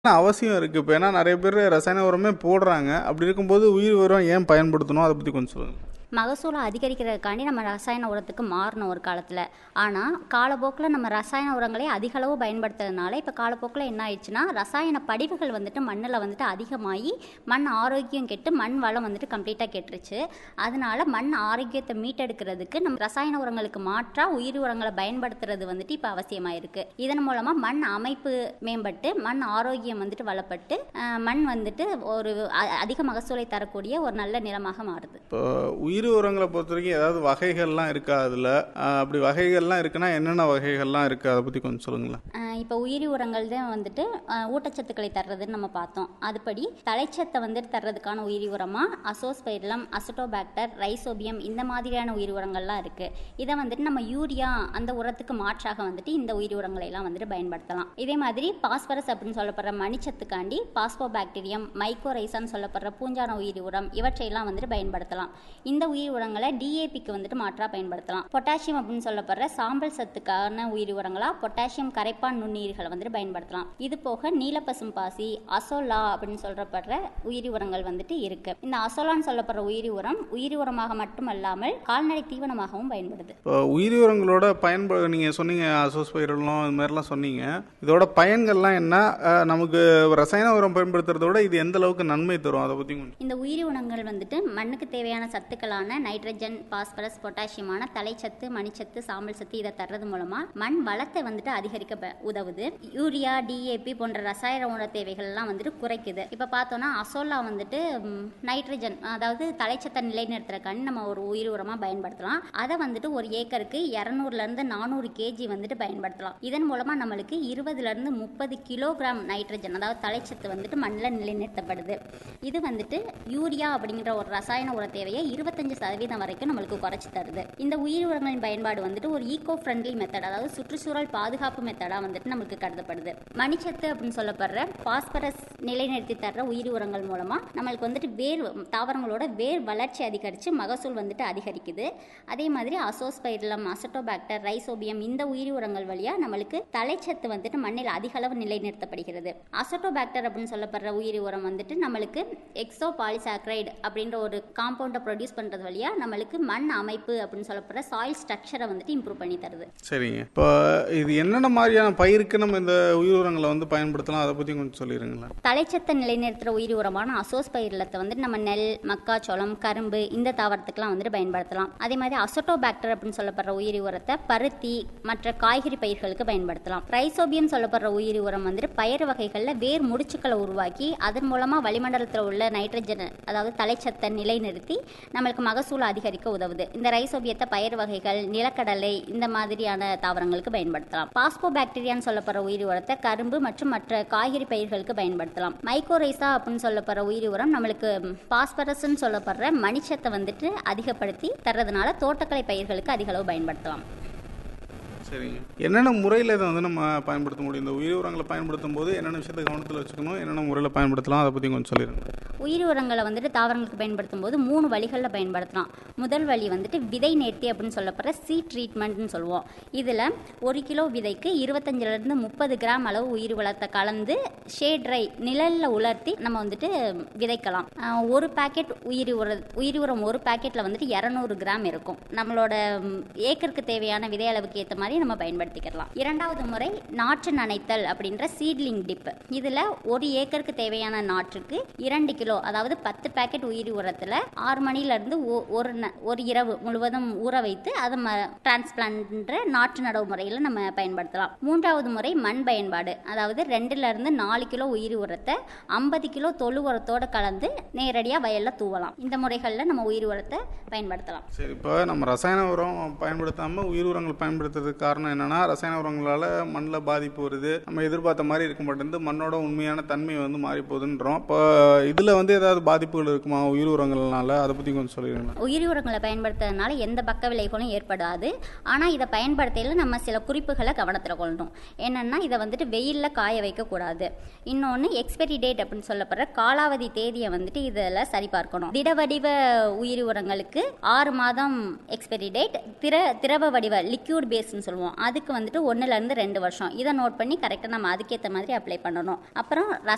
அவசியம் இருக்கு. இப்ப ஏன்னா நெறைய பேரு ரசாயன உரமே போடுறாங்க. அப்படி இருக்கும்போது உயிர் உரம் ஏன் பயன்படுத்தணும்? அத பத்தி கொஞ்சம் சொல்லுங்க. மகசூல அதிகரிக்கிறதுக்காண்டி நம்ம ரசாயன உரத்துக்கு மாறணும் ஒரு காலத்துல. ஆனா, காலப்போக்குல நம்ம ரசாயன உரங்களே அதிக அளவு பயன்படுத்துறதுனால, இப்ப காலப்போக்குல என்ன ஆயிடுச்சுன்னா, ரசாயன படிவுகள் வந்துட்டு மண்ணுல வந்துட்டு அதிகமாயி, மண் ஆரோக்கியம் கெட்டு, மண் வளம் வந்துட்டு கம்ப்ளீட்டா கெட்டுருச்சு. அதனால மண் ஆரோக்கியத்த மீட்டெடுக்கிறதுக்கு நம்ம ரசாயன உரங்களுக்கு மாற்றா உயிர் உரங்கள பயன்படுத்துறது வந்துட்டு இப்ப அவசியமாயிருக்கு. இதன் மூலமா மண் அமைப்பு மேம்பட்டு, மண் ஆரோக்கியம் வந்துட்டு வளப்பட்டு, அ மண் வந்துட்டு ஒரு அ அதிக மகசூலை தரக்கூடிய ஒரு நல்ல நிலமாக மாறுது. இப்போ உயிர் உரங்கள பொறுத்தவரைக்கும் ஏதாவது வகைகள்லாம் இருக்கா அதுல? அ அப்படி வகைகள்லாம் இருக்குன்னா, என்னென்ன வகைகள்லாம் இருக்கு? அத பத்தி கொஞ்சம் சொல்லுங்களேன். அ இப்ப உயிரி உரங்கள் தான் வந்துட்டு அ ஊட்டச்சத்துக்களை தர்றதுன்னு நம்ம பார்த்தோம். அதுபடி தழைச்சத்த வந்துட்டு தர்றதுக்கான உயிரி உரமா அசோஸ்பைரிலம், அசிட்டோபாக்டர், ரைசோபியம் இந்த மாதிரியான உயிர் உரங்கள்லாம் இருக்கு. இத வந்துட்டு நம்ம யூரியா அந்த உரத்துக்கு மாற்றாக வந்துட்டு இந்த உயிரி உரங்களை எல்லாம் வந்துட்டு பயன்படுத்தலாம். இதே மாதிரி பாஸ்பரஸ் அப்படின்னு சொல்லப்படுற மணிச்சத்துக்காண்டி பாஸ்போபாக்டீரியம், மைக்கோரைசான்னு சொல்லப்படுற பூஞ்சான உயிரி உரம் இவற்றையெல்லாம் வந்துட்டு பயன்படுத்தலாம். இந்த உயிர் உரங்களை டிஏபிக்கு வந்துட்டு மாற்றா பயன்படுத்தலாம். பொட்டாசியம் அப்படின்னு சொல்லப்படுற சாம்பல் சத்துக்கான உயிரி உரங்களா பொட்டாசியம் கரைப்பான் நுண்ணுயிரிகளை வந்துட்டு பயன்படுத்தலாம். இது போக நீலப்பசும் பாசி, அசோலா அப்படின்னு சொல்லப்படுற உயிரி உரங்கள் வந்துட்டு இருக்கு. இந்த அசோலான்னு சொல்லப்படுற உயிரி உரம் உயிரி உரமாக மட்டுமல்லாமல் கால்நடை தீவனமாகவும் பயன்படுது. இப்போ உயிரி உரங்களோட பயன்பா நீங்க சொன்னீங்க அசோஸ்பைரிலம் இது மாதிரிலாம் சொன்னீங்க. இதோட பயன்கள்லாம் என்ன? அ நமக்கு ரசாயன உரம் பயன்படுத்துறத விட இது எந்த அளவுக்கு நன்மை தரும்? அத பத்தி கொஞ்சம் இந்த உயிரி உரங்கள் வந்துட்டு மண்ணுக்கு தேவையான சத்துக்களான நைட்ரஜன், பாஸ்பரஸ், பொட்டாசியமான தழைச்சத்து, மணிச்சத்து, சாம்பல் சத்து இதை தர்றது மூலமா மண் வளத்தை வந்துட்டு அதிகரிக்க ப- உதவுது. யூரியா, டிஏபி போன்ற ரசாயன உர தேவைகள் எல்லாம் வந்துட்டு குறைக்குது. இப்ப பார்த்தோம்னா அசோலா வந்துட்டு ம், நைட்ரஜன் அதாவது தழைச்சத்தை நிலைநிறுத்துறதுக்காண்டி நம்ம ஒரு உயிர் உரமா பயன்படுத்தலாம். அதை வந்துட்டு ஒரு ஏக்கருக்கு 200ல இருந்து 400 கேஜி வந்துட்டு பயன்படுத்தலாம். இதன் மூலமா நம்மளுக்கு 20ல இருந்து 30 கிலோகிராம் நைட்ரஜன் அதாவது தழைச்சத்து வந்துட்டு மண்ணில் நிலைநிறுத்தப்படுது. இது வந்துட்டு யூரியா அப்படிங்கிற ஒரு ரசாயன உர தேவையை 25 சதவீதம் வரைக்கும் நம்மளுக்கு குறைச்சி தருது. இந்த உயிர் உரங்களின் பயன்பாடு வந்துட்டு ஒரு ஈகோ ஃப்ரெண்ட்லி மெத்தட் அதாவது சுற்றுச்சூழல் பாதுகாப்பு மெத்தடா வந்துட்டு நமக்கு கருதப்படுது. மணிச்சத்து அப்படின்னு சொல்லப்படுற பாஸ்பரஸ் நிலைநிறுத்தி தர்ற உயிர் உரங்கள் மூலமா நம்மளுக்கு வந்துட்டு வேர் தாவரங்களோட வேர் வளர்ச்சி அதிகரித்து மகசூல் வந்துட்டு அதிகரிக்குது. அதே மாதிரி அசோஸ்பைரிலம், அசட்டோபாக்டர், ரைசோபியம் இந்த உயிர் உரங்கள் வழியா நம்மளுக்கு தழைச்சத்து வந்துட்டு மண்ணில் அதிக அளவு நிலைநிறுத்தப்படுகிறது. அசட்டோபாக்டர் அப்படின்னு சொல்லப்படுற உயிரி உரம் வந்துட்டு நம்மளுக்கு எக்ஸோ பாலிசாக்ரைடு அப்படின்ற ஒரு காம்பவுண்டை ப்ரொடியூஸ் பண்றது வழியா நம்மளுக்கு மண் அமைப்பு அப்படின்னு சொல்லப்படுற சாயில் ஸ்ட்ரக்சரை வந்துட்டு இம்ப்ரூவ் பண்ணி தருது. சரிங்க. இப்போ இது என்னென்ன மாதிரியான பயிருக்கு நம்ம இந்த உயிர் உரங்களை வந்து பயன்படுத்தலாம்? அத பத்தி கொஞ்சம் சொல்லிருங்களேன். தழைச்சத்தை நிலைநிறுத்துற உயிர் உரமான அசோஸ்பைரிலத்தை வந்துட்டு நம்ம நெல், மக்காச்சோளம், கரும்பு இந்த தாவரத்துக்குலாம் வந்துட்டு பயன்படுத்தலாம். அதே மாதிரி அசட்டோபாக்டர் அப்படின்னு சொல்லப்படுற உயிரி உரத்தை பருத்தி மற்ற காய்கறி பயிர்களுக்கு பயன்படுத்தலாம். ரைசோபியம் சொல்லப்படுற உயிரி உரம் வந்துட்டு பயிர் வகைகளில் வேர் முடிச்சுக்களை உருவாக்கி அதன் மூலமா வளிமண்டலத்தில் உள்ள நைட்ரஜன் அதாவது தழைச்சத்தை நிலைநிறுத்தி நம்மளுக்கு மகசூல் அதிகரிக்க உதவுது. இந்த ரைசோபியத்தை பயிர் வகைகள், நிலக்கடலை இந்த மாதிரியான தாவரங்களுக்கு பயன்படுத்தலாம். பாஸ்போபாக்டீரியான்னு சொல்லப்படுற உயிரி உரத்தை கரும்பு மற்றும் மற்ற காய்கறி பயிர்களுக்கு பயன்படுத்தலாம். மைக்கோரைசா அப்படின்னு சொல்லப்படுற உயிரி உரம் நம்மளுக்கு பாஸ்பரஸ்ன்னு சொல்லப்படுற மணிச்சத்தை வந்துட்டு அதிகப்படுத்தி தர்றதுனால தோட்டக்கலை பயிர்களுக்கு அதிக அளவு பயன்படுத்தலாம். சரிங்க. என்னென்ன முறையில இதை வந்து நம்ம பயன்படுத்த முடியும்? இந்த உயிர் உரங்களை பயன்படுத்தும் போது என்னென்ன விஷயத்தை கவனத்தில் வச்சுக்கணும்? என்னென்ன முறையில் பயன்படுத்தலாம்? அதை பற்றி கொஞ்சம் சொல்லிடுங்க. உயிர் உரங்களை வந்துட்டு தாவரங்களுக்கு பயன்படுத்தும் போது மூணு வழிகளில் பயன்படுத்தலாம். முதல் வழி வந்துட்டு விதை நேர்த்தி அப்படின்னு சொல்லப்படுற சீட் ட்ரீட்மெண்ட்னு சொல்லுவோம். இதில் ஒரு கிலோ விதைக்கு 25லேருந்து 30 கிராம் அளவு உயிர் உரத்தை கலந்து ஷேட் ட்ரை நிழலில் உலர்த்தி நம்ம வந்துட்டு விதைக்கலாம். அஹ் ஒரு பாக்கெட் உயிரி உர உயிரி உரம் ஒரு பாக்கெட்டில் வந்துட்டு 200 கிராம் இருக்கும். நம்மளோட ம், ஏக்கருக்கு தேவையான விதை அளவுக்கு ஏற்ற மாதிரி நம்ம பயன்படுத்திக்கலாம். இரண்டாவது முறை நாற்று நனைத்தல் அப்படின்ற சீட்லிங் டிப் இதில் ஒரு ஏக்கருக்கு தேவையான நாற்றுக்கு இரண்டு கிலோ அதாவது பத்து பாக்கெட் உயிரி உரத்தில் ஆறு மணிலேருந்து ஒரு ந- ஒரு இரவு முழுவதும் ஊற வைத்து அதை ம டிரான்ஸ்பிளான்ட்ன்ற நாற்று நடவு முறையில் நம்ம பயன்படுத்தலாம். மூன்றாவது முறை மண் பயன்பாடு அதாவது ரெண்டுலேருந்து நாலு கிலோ உயிரி உரத்தை ஐம்பது கிலோ தொழு உரத்தோட கலந்து நேரடியாக வயலில் தூவலாம். இந்த முறைகளில் நம்ம உயிரி உரத்தை பயன்படுத்தலாம். சரி இப்போ நம்ம ரசாயன உரம் பயன்படுத்தாமல் உயிர் உரங்கள் பயன்படுத்துறதுக்கு காரணம் என்னன்னா ரசாயன உரங்களால் மண்ணில் பாதிப்பு வருது நம்ம எதிர்பார்த்த மாதிரி இருக்க மாட்டேங்குது மண்ணோட உண்மையான தன்மை வந்து மாறி போகுதுன்றோம் இப்போ இதில் வந்து ஏதாவது பாதிப்புகள் இருக்குமா உயிர் உரங்கள்னால அதை பற்றி கொஞ்சம் சொல்லிடுங்களேன் உயிரி உரங்களை பயன்படுத்துறதுனால எந்த பக்க விளைவுகளும் ஏற்படாது ஆனால் இதை பயன்படுத்தையில் நம்ம சில குறிப்புகளை கவனத்தில் கொள்ளணும் என்னென்னா இதை வந்துட்டு வெயிலில் காய வைக்கக்கூடாது இன்னொன்று எக்ஸ்பைரி டேட் அப்படின்னு சொல்லப்படுற காலாவதி தேதியை வந்துட்டு இதில் சரிபார்க்கணும் திட வடிவ உயிரி உரங்களுக்கு ஆறு மாதம் எக்ஸ்பைரி டேட் திர திரவ வடிவ லிக்யூட் பேஸ்ன்னு சொல்லுவோம் அதுக்கு வந்துட்டு ஒன்றுலேருந்து ரெண்டு வருஷம் இதை நோட் பண்ணி கரெக்டாக நம்ம அதுக்கேற்ற மாதிரி அப்ளை பண்ணணும் அப்புறம்